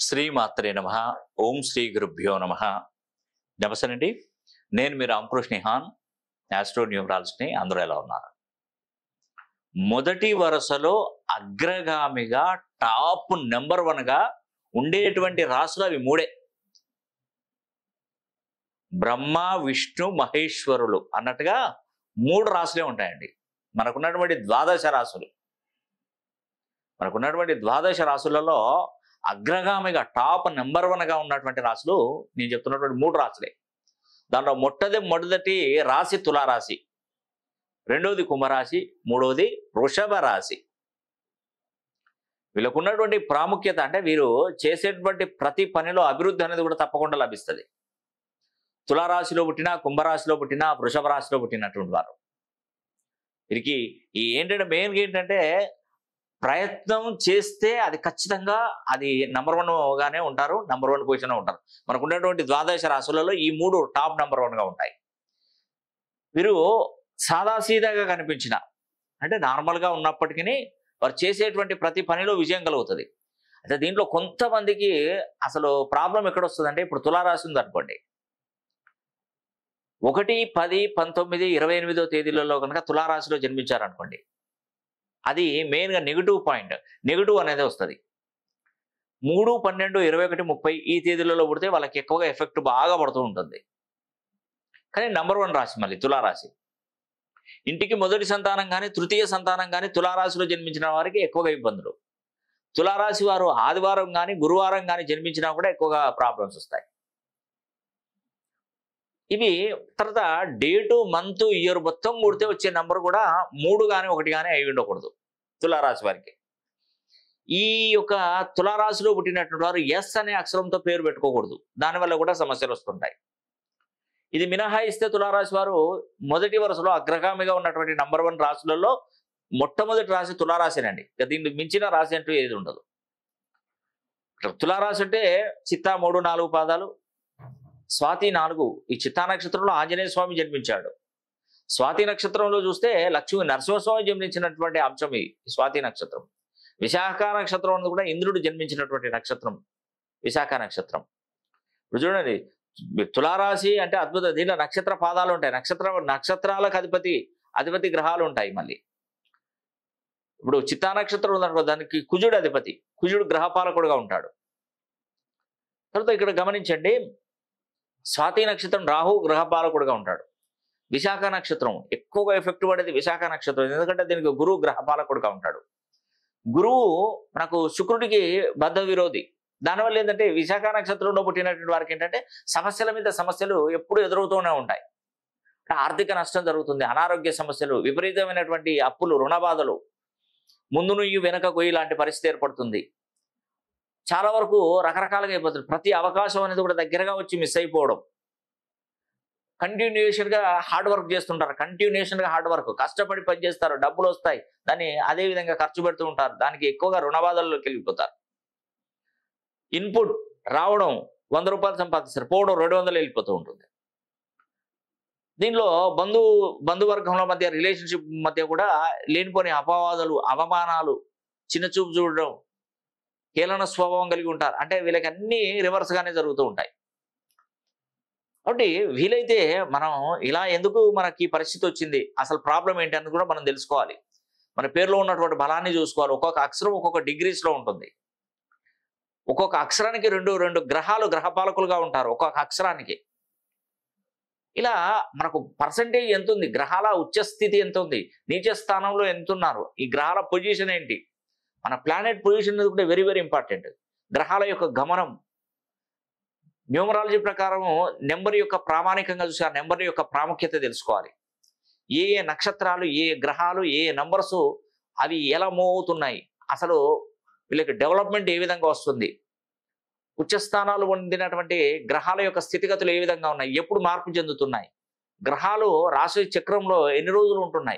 శ్రీమాత్రే నమ ఓం శ్రీ గురుభ్యో నమ నమస్తేనండి నేను మీ రామకృష్ణ హాన్ యాస్ట్రో న్యూమరాలజీని అందరూ ఎలా ఉన్నారు మొదటి వరుసలో అగ్రగామిగా టాప్ నెంబర్ వన్గా ఉండేటువంటి రాసులు అవి మూడే బ్రహ్మ విష్ణు మహేశ్వరులు అన్నట్టుగా మూడు రాసులే ఉంటాయండి మనకున్నటువంటి ద్వాదశ రాసులు మనకున్నటువంటి ద్వాదశ రాసులలో అగ్రగామిగా టాప్ నెంబర్ వన్గా ఉన్నటువంటి రాశులు నేను చెప్తున్నటువంటి మూడు రాశులే దాంట్లో మొట్టది మొదటి రాశి తులారాశి రెండవది కుంభరాశి మూడవది వృషభ రాశి వీళ్ళకు ఉన్నటువంటి ప్రాముఖ్యత అంటే వీరు చేసేటువంటి ప్రతి పనిలో అభివృద్ధి అనేది కూడా తప్పకుండా లభిస్తుంది తులారాశిలో పుట్టిన కుంభరాశిలో పుట్టిన వృషభ రాశిలో పుట్టినటువంటి వారు వీరికి ఈ ఏంటంటే మెయిన్గా ఏంటంటే ప్రయత్నం చేస్తే అది ఖచ్చితంగా అది నంబర్ వన్ గానే ఉంటారు నంబర్ వన్ పొజిషన్ ఉంటారు మనకు ఉన్నటువంటి ద్వాదశ రాశులలో ఈ మూడు టాప్ నంబర్ వన్ గా ఉంటాయి వీరు సాదాసీదాగా కనిపించిన అంటే నార్మల్ గా ఉన్నప్పటికీ వారు చేసేటువంటి ప్రతి పనిలో విజయం కలుగుతుంది అయితే దీంట్లో కొంతమందికి అసలు ప్రాబ్లం ఎక్కడ వస్తుందంటే ఇప్పుడు తులారాశి ఉంది అనుకోండి ఒకటి పది పంతొమ్మిది ఇరవై ఎనిమిదో తేదీలలో కనుక తులారాశిలో జన్మించారనుకోండి అది మెయిన్గా నెగిటివ్ పాయింట్ నెగిటివ్ అనేది వస్తుంది మూడు పన్నెండు ఇరవై ఒకటి ముప్పై ఈ తేదీలలో పుడితే వాళ్ళకి ఎక్కువగా ఎఫెక్ట్ బాగా పడుతూ ఉంటుంది కానీ నంబర్ వన్ రాశి మళ్ళీ తులారాశి ఇంటికి మొదటి సంతానం కానీ తృతీయ సంతానం కానీ తులారాశిలో జన్మించిన వారికి ఎక్కువగా ఇబ్బందులు తులారాశి వారు ఆదివారం కానీ గురువారం కానీ జన్మించినా కూడా ఎక్కువగా ప్రాబ్లమ్స్ వస్తాయి ఇవి తర్వాత డేటు మంత్ ఇయర్ మొత్తం కూడితే వచ్చే నంబర్ కూడా మూడు కానీ ఒకటి కానీ అయి ఉండకూడదు తులారాశి వారికి ఈ యొక్క తులారాశిలో పుట్టినటువంటి వారు ఎస్ అనే అక్షరంతో పేరు పెట్టుకోకూడదు దానివల్ల కూడా సమస్యలు వస్తుంటాయి ఇది మినహాయిస్తే తులారాశి వారు మొదటి వరుసలో అగ్రగామిగా ఉన్నటువంటి నంబర్ వన్ రాశులలో మొట్టమొదటి రాశి తులారాశినండి ఇక దీన్ని మించిన రాశి అంటూ ఏది ఉండదు తులారాశి అంటే చిత్తా మూడు నాలుగు పాదాలు స్వాతి నాలుగు ఈ చిత్తా నక్షత్రంలో ఆంజనేయ స్వామి జన్మించాడు స్వాతి నక్షత్రంలో చూస్తే లక్ష్మి నరసింహస్వామి జన్మించినటువంటి అంశం ఈ స్వాతి నక్షత్రం విశాఖ నక్షత్రం అనేది కూడా ఇంద్రుడు జన్మించినటువంటి నక్షత్రం విశాఖ నక్షత్రం ఇప్పుడు చూడండి తులారాశి అంటే అద్భుత దీంట్లో నక్షత్ర పాదాలు ఉంటాయి నక్షత్ర నక్షత్రాలకు అధిపతి అధిపతి గ్రహాలు ఉంటాయి మళ్ళీ ఇప్పుడు చిత్తా నక్షత్రం ఉందనుకో దానికి కుజుడు అధిపతి కుజుడు గ్రహపాలకుడుగా ఉంటాడు తర్వాత ఇక్కడ గమనించండి స్వాతి నక్షత్రం రాహు గ్రహపాలకుడుగా ఉంటాడు విశాఖ నక్షత్రం ఎక్కువగా ఎఫెక్ట్ పడేది విశాఖ నక్షత్రం ఎందుకంటే దీనికి గురువు గ్రహపాలకుడుగా ఉంటాడు గురువు మనకు శుక్రుడికి బద్ధ విరోధి దానివల్ల ఏంటంటే విశాఖ నక్షత్రంలో పుట్టినటువంటి వారికి ఏంటంటే సమస్యల మీద సమస్యలు ఎప్పుడు ఎదురవుతూనే ఉంటాయి ఆర్థిక నష్టం జరుగుతుంది అనారోగ్య సమస్యలు విపరీతమైనటువంటి అప్పులు రుణబాధలు ముందు నుయ్యి వెనక కొయ్యి లాంటి పరిస్థితి ఏర్పడుతుంది చాలా వరకు రకరకాలుగా అయిపోతుంది ప్రతి అవకాశం అనేది కూడా దగ్గరగా వచ్చి మిస్ అయిపోవడం కంటిన్యూషన్గా హార్డ్ వర్క్ చేస్తుంటారు కంటిన్యూషన్గా హార్డ్ వర్క్ కష్టపడి పనిచేస్తారు డబ్బులు వస్తాయి దాన్ని అదే విధంగా ఖర్చు పెడుతూ ఉంటారు దానికి ఎక్కువగా రుణబాధల్లోకి వెళ్ళిపోతారు ఇన్పుట్ రావడం వంద రూపాయలు సంపాదిస్తారు పోవడం రెండు వందలు వెళ్ళిపోతూ ఉంటుంది దీనిలో బంధు బంధువర్గంలో మధ్య రిలేషన్షిప్ మధ్య కూడా లేనిపోని అపవాదాలు అవమానాలు చిన్న చూపు చూడడం హేళన స్వభావం కలిగి ఉంటారు అంటే వీళ్ళకి అన్ని రివర్స్ గానే జరుగుతూ ఉంటాయి కాబట్టి వీలైతే మనం ఇలా ఎందుకు మనకి ఈ పరిస్థితి వచ్చింది అసలు ప్రాబ్లం ఏంటి అని కూడా మనం తెలుసుకోవాలి మన పేరులో ఉన్నటువంటి బలాన్ని చూసుకోవాలి ఒక్కొక్క అక్షరం ఒక్కొక్క డిగ్రీస్ లో ఉంటుంది ఒక్కొక్క అక్షరానికి రెండు రెండు గ్రహాలు గ్రహపాలకులుగా ఉంటారు ఒక్కొక్క అక్షరానికి ఇలా మనకు పర్సంటేజ్ ఎంత ఉంది గ్రహాల ఉచ్చస్థితి ఎంత ఉంది నీచ స్థానంలో ఎంత ఉన్నారు ఈ గ్రహాల పొజిషన్ ఏంటి మన ప్లానెట్ పొజిషన్ అనేది కూడా వెరీ వెరీ ఇంపార్టెంట్ గ్రహాల యొక్క గమనం న్యూమరాలజీ ప్రకారం నెంబర్ యొక్క ప్రామాణికంగా చూసి ఆ నెంబర్ యొక్క ప్రాముఖ్యత తెలుసుకోవాలి ఏ ఏ నక్షత్రాలు ఏ గ్రహాలు ఏ నంబర్స్ అవి ఎలా మూవ్ అవుతున్నాయి అసలు వీళ్ళకి డెవలప్మెంట్ ఏ విధంగా వస్తుంది ఉచ్చస్థానాలు పొందినటువంటి గ్రహాల యొక్క స్థితిగతులు ఏ విధంగా ఉన్నాయి ఎప్పుడు మార్పు చెందుతున్నాయి గ్రహాలు రాశి చక్రంలో ఎన్ని రోజులు ఉంటున్నాయి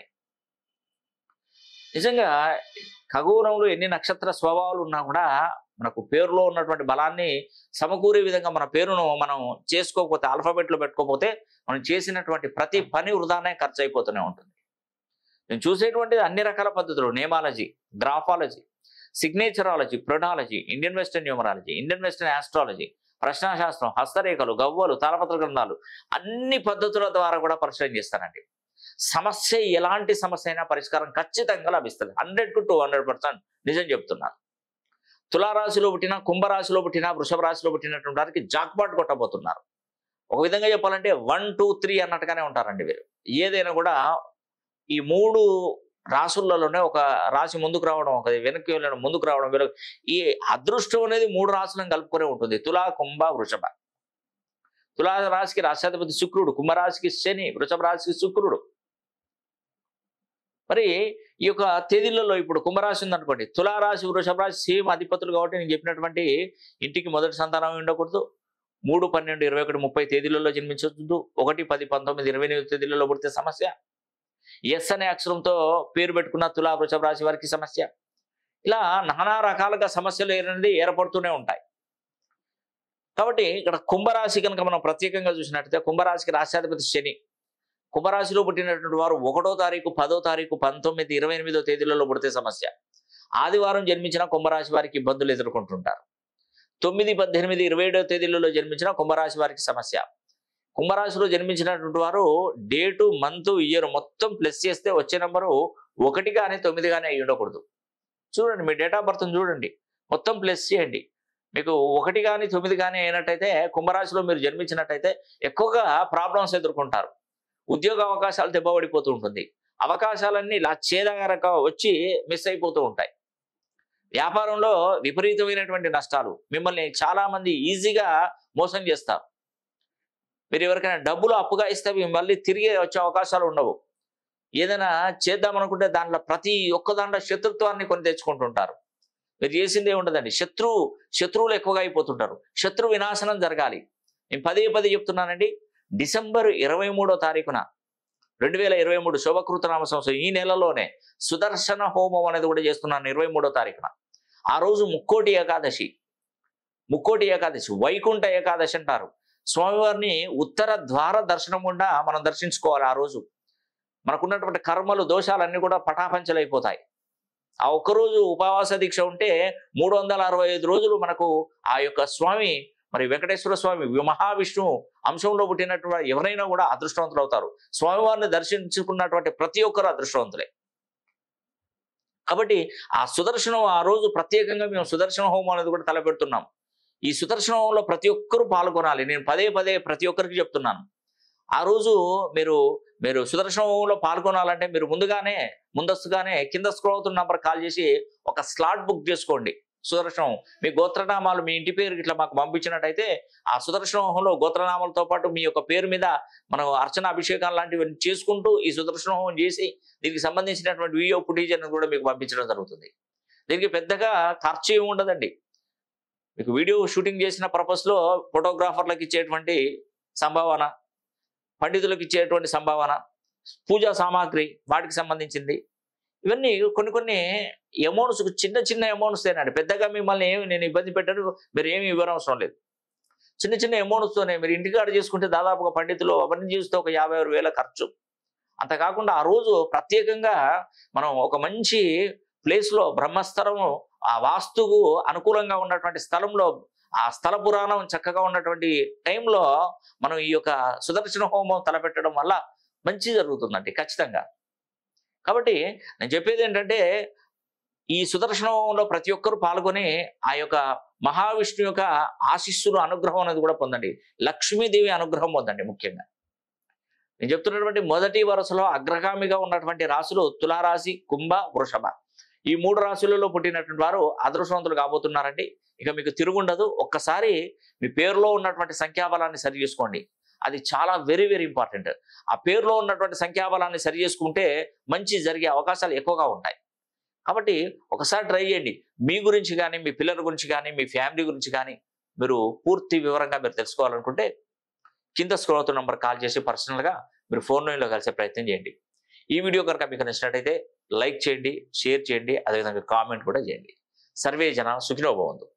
నిజంగా ఖగోళంలో ఎన్ని నక్షత్ర స్వభావాలు ఉన్నా కూడా మనకు పేరులో ఉన్నటువంటి బలాన్ని సమకూరే విధంగా మన పేరును మనం చేసుకోకపోతే ఆల్ఫాబెట్లో పెట్టుకోకపోతే మనం చేసినటువంటి ప్రతి పని వృధానే ఖర్చు అయిపోతూనే ఉంటుంది నేను చూసేటువంటి అన్ని రకాల పద్ధతులు నేమాలజీ గ్రాఫాలజీ సిగ్నేచరాలజీ ప్రొనాలజీ Indian western numerology Indian western astrology ప్రశ్నాశాస్త్రం హస్తరేఖలు గవ్వలు తాళపత్ర గ్రంథాలు అన్ని పద్ధతుల ద్వారా కూడా పరిశీలన చేస్తానండి సమస్య ఎలాంటి సమస్య అయినా పరిష్కారం ఖచ్చితంగా లభిస్తుంది hundred to two hundred percent నిజం చెప్తున్నాను తులారాశిలో పుట్టిన కుంభరాశిలో పుట్టిన వృషభ రాశిలో పుట్టినటువంటి వారికి జాక్పాట్ కొట్టబోతున్నారు ఒక విధంగా చెప్పాలంటే వన్ టూ త్రీ అన్నట్టుగానే ఉంటారండి వీరు ఏదైనా కూడా ఈ మూడు రాసులలోనే ఒక రాశి ముందుకు రావడం ఒక వెనక్కి వెళ్ళడం ముందుకు రావడం వీరు ఈ అదృష్టం అనేది మూడు రాశులను కలుపుకొనే ఉంటుంది తులా కుంభ వృషభ తులా రాశికి రాష్ట్రాధిపతి శుక్రుడు కుంభరాశికి శని వృషభ రాశికి శుక్రుడు మరి ఈ యొక్క తేదీలలో ఇప్పుడు కుంభరాశి ఉందనుకోండి తులారాశి వృషభ రాశి సేమ్ అధిపతులు కాబట్టి నేను చెప్పినటువంటి ఇంటికి మొదటి సంతానం ఉండకూడదు మూడు పన్నెండు ఇరవై ఒకటి ముప్పై తేదీలలో జన్మించవద్దు ఒకటి పది పంతొమ్మిది ఇరవై ఎనిమిది తేదీలలో పుడితే సమస్య ఎస్ అనే అక్షరంతో పేరు పెట్టుకున్న తులా వృషభ రాశి వారికి సమస్య ఇలా నానా రకాలుగా సమస్యలు అనేది ఏర్పడుతూనే ఉంటాయి కాబట్టి ఇక్కడ కుంభరాశి కనుక మనం ప్రత్యేకంగా చూసినట్లయితే కుంభరాశికి రాష్ట్రాధిపతి శని కుంభరాశిలో పుట్టినటువంటి వారు ఒకటో తారీఖు పదో తారీఖు పంతొమ్మిది ఇరవై ఎనిమిదో తేదీలలో పుడితే సమస్య ఆదివారం జన్మించిన కుంభరాశి వారికి ఇబ్బందులు ఎదుర్కొంటుంటారు తొమ్మిది పద్దెనిమిది ఇరవై ఏడో తేదీలలో జన్మించిన కుంభరాశి వారికి సమస్య కుంభరాశిలో జన్మించినటువంటి వారు డేటు మంత్ ఇయర్ మొత్తం ప్లస్ చేస్తే వచ్చే నెంబరు ఒకటి కానీ తొమ్మిది కానీ అయి ఉండకూడదు చూడండి మీ డేట్ ఆఫ్ బర్త్ చూడండి మొత్తం ప్లస్ చేయండి మీకు ఒకటి కానీ తొమ్మిది కానీ అయినట్టయితే కుంభరాశిలో మీరు జన్మించినట్టయితే ఎక్కువగా ప్రాబ్లమ్స్ ఎదుర్కొంటారు ఉద్యోగ అవకాశాలు దెబ్బపడిపోతూ ఉంటుంది అవకాశాలన్నీ ఇలా చేదగరక వచ్చి మిస్ అయిపోతూ ఉంటాయి వ్యాపారంలో విపరీతమైనటువంటి నష్టాలు మిమ్మల్ని చాలా మంది ఈజీగా మోసం చేస్తారు మీరు ఎవరికైనా డబ్బులు అప్పుగా ఇస్తే మీ మళ్ళీ తిరిగి వచ్చే అవకాశాలు ఉండవు ఏదైనా చేద్దామనుకుంటే దాంట్లో ప్రతి ఒక్క దాంట్లో శత్రుత్వాన్ని కొని తెచ్చుకుంటుంటారు మీరు చేసిందే ఉండదండి శత్రువు శత్రువులు ఎక్కువగా అయిపోతుంటారు శత్రు వినాశనం జరగాలి నేను పదే పదే చెప్తున్నానండి డిసెంబర్ ఇరవై మూడో తారీఖున రెండు వేల ఇరవై మూడు శోభకృతనామ సంవత్సరం ఈ నెలలోనే సుదర్శన హోమం అనేది కూడా చేస్తున్నాను ఇరవై మూడో తారీఖున ఆ రోజు ముక్కోటి ఏకాదశి ముక్కోటి ఏకాదశి వైకుంఠ ఏకాదశి అంటారు స్వామివారిని ఉత్తర ద్వార దర్శనం గుండా మనం దర్శించుకోవాలి ఆ రోజు మనకున్నటువంటి కర్మలు దోషాలన్నీ కూడా పటాపంచలైపోతాయి ఆ ఒక్కరోజు ఉపవాస దీక్ష ఉంటే మూడు వందల అరవై ఐదు రోజులు మనకు ఆ యొక్క స్వామి మరి వెంకటేశ్వర స్వామి వి- మహావిష్ణువు అంశంలో పుట్టినటువంటి ఎవరైనా కూడా అదృష్టవంతులు అవుతారు స్వామివారిని దర్శించుకున్నటువంటి ప్రతి ఒక్కరు అదృష్టవంతులే కాబట్టి ఆ సుదర్శనం ఆ రోజు ప్రత్యేకంగా మేము సుదర్శన హోమం అనేది కూడా తలపెడుతున్నాం ఈ సుదర్శన హోమంలో ప్రతి ఒక్కరూ పాల్గొనాలి నేను పదే పదే ప్రతి ఒక్కరికి చెప్తున్నాను ఆ రోజు మీరు మీరు సుదర్శన హోమంలో పాల్గొనాలంటే మీరు ముందుగానే ముందస్తుగానే కింద స్క్రోల్ అవుతున్న నంబర్ కాల్ చేసి ఒక స్లాట్ బుక్ చేసుకోండి సుదర్శనం మీ గోత్రనామాలు మీ ఇంటి పేరు ఇట్లా మాకు పంపించినట్టయితే ఆ సుదర్శన హోమంలో గోత్రనామాలతో పాటు మీ యొక్క పేరు మీద మనం అర్చన అభిషేకం లాంటివి చేసుకుంటూ ఈ సుదర్శన హోమం చేసి దీనికి సంబంధించినటువంటి వీడియో ఫుటేజ్ అనేది కూడా మీకు పంపించడం జరుగుతుంది దీనికి పెద్దగా ఖర్చు ఏమి ఉండదండి మీకు వీడియో షూటింగ్ చేసిన పర్పస్లో ఫోటోగ్రాఫర్లకు ఇచ్చేటువంటి సంభావన పండితులకు ఇచ్చేటువంటి సంభావన పూజా సామాగ్రి వాటికి సంబంధించింది ఇవన్నీ కొన్ని కొన్ని అమౌంట్స్ చిన్న చిన్న అమౌంట్స్ తేనండి పెద్దగా మిమ్మల్ని ఏమి నేను ఇబ్బంది పెట్టను మీరు ఏమి ఇవ్వనవసరం లేదు చిన్న చిన్న అమౌంట్స్తోనే మీరు ఇంటికాడ చేసుకుంటే దాదాపుగా పండితులు అవన్నీ చూస్తే ఒక యాభై ఆరు వేల ఖర్చు అంత కాకుండా ఆ రోజు ప్రత్యేకంగా మనం ఒక మంచి ప్లేస్లో బ్రహ్మస్థలము ఆ వాస్తుకు అనుకూలంగా ఉన్నటువంటి స్థలంలో ఆ స్థల పురాణం చక్కగా ఉన్నటువంటి టైంలో మనం ఈ యొక్క సుదర్శన హోమం తలపెట్టడం వల్ల మంచి జరుగుతుందండి ఖచ్చితంగా కాబట్టి నేను చెప్పేది ఏంటంటే ఈ సుదర్శన హోమంలో ప్రతి ఒక్కరు పాల్గొని ఆ యొక్క మహావిష్ణు యొక్క ఆశీస్సులు అనుగ్రహం అనేది కూడా పొందండి లక్ష్మీదేవి అనుగ్రహం పొందండి ముఖ్యంగా నేను చెప్తున్నటువంటి మొదటి వరుసలో అగ్రగామిగా ఉన్నటువంటి రాశులు తులారాశి కుంభ వృషభ ఈ మూడు రాశులలో పుట్టినటువంటి వారు అదృష్టవంతులు కాబోతున్నారండి ఇక మీకు తిరుగుండదు ఒక్కసారి మీ పేరులో ఉన్నటువంటి సంఖ్యాబలాన్ని సరి చేసుకోండి అది చాలా వెరీ వెరీ ఇంపార్టెంట్ ఆ పేరులో ఉన్నటువంటి సంఖ్యాబలాన్ని సరి చేసుకుంటే మంచి జరిగే అవకాశాలు ఎక్కువగా ఉంటాయి కాబట్టి ఒకసారి ట్రై చేయండి మీ గురించి కానీ మీ పిల్లల గురించి కానీ మీ ఫ్యామిలీ గురించి కానీ మీరు పూర్తి వివరంగా మీరు తెలుసుకోవాలనుకుంటే కింద స్క్రోల్ అవుతున్న నంబర్ కాల్ చేసి పర్సనల్గా మీరు ఫోన్ లైన్లో కలిసే ప్రయత్నం చేయండి ఈ వీడియో కనుక మీకు నచ్చినట్టయితే లైక్ చేయండి షేర్ చేయండి అదేవిధంగా కామెంట్ కూడా చేయండి సర్వే జన సుఖినోభవంతు